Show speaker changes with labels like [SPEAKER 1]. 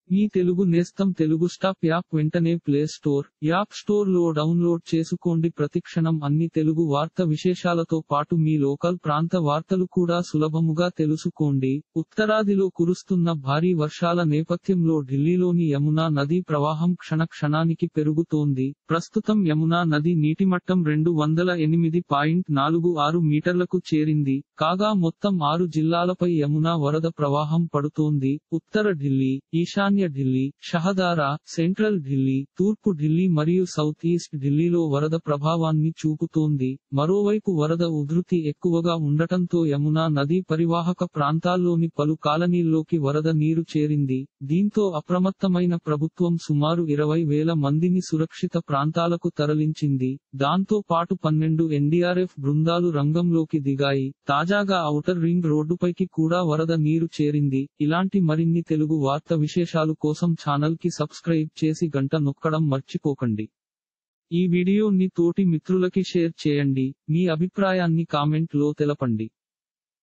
[SPEAKER 1] మీ తెలుగు నేస్తం Telugu stop app వెంటనే play store app store లో డౌన్లోడ్ చేసుకోండి ప్రతిక్షణం అన్ని తెలుగు వార్త విశేషాలతో పాటు మీ లోకల్ ప్రాంత వార్తలు కూడా సులభముగా తెలుసుకోండి ఉత్తరాదిలో కురుస్తున్న భారీ వర్షాల నేపథ్యంలో ఢిల్లీలోని యమునా నదీ ప్రవాహం క్షణ క్షణానికి పెరుగుతోంది ప్రస్తుతం యమునా నది నీటిమట్టం రెండు వందల ఎనిమిది పాయింట్ నాలుగు ఆరు మీటర్లకు చేరింది కాగా మొత్తం ఆరు జిల్లాలపై యమునా వరద ప్రవాహం పడుతోంది ఉత్తర ఢిల్లీ ఈశాన్య ఢిల్లీ షహదారా సెంట్రల్ ఢిల్లీ తూర్పు ఢిల్లీ మరియు సౌత్ ఈస్ట్ ఢిల్లీలో వరద ప్రభావాన్ని చూపుతోంది మరోవైపు వరద ఉధృతి ఎక్కువగా ఉండటంతో యమునా నదీ పరివాహక ప్రాంతాల్లోని పలు కాలనీల్లోకి వరద నీరు చేరింది దీంతో అప్రమత్తమైన ప్రభుత్వం సుమారు ఇరవై వేల మందిని సురక్షిత ప్రాంతాలకు తరలించింది దాంతో పాటు పన్నెండు ఎన్డీఆర్ఎఫ్ బృందాలు రంగంలోకి దిగాయి తాజాగా ఔటర్ రింగ్ రోడ్డుపైకి కూడా వరద నీరు చేరింది ఇలాంటి మరిన్ని తెలుగు వార్త విశేషాలు కోసం ఛానల్ కి సబ్స్క్రైబ్ చేసి గంట నొక్కడం మర్చిపోకండి ఈ వీడియోని తోటి మిత్రులకి షేర్ చేయండి మీ అభిప్రాయాన్ని కామెంట్ లో తెలపండి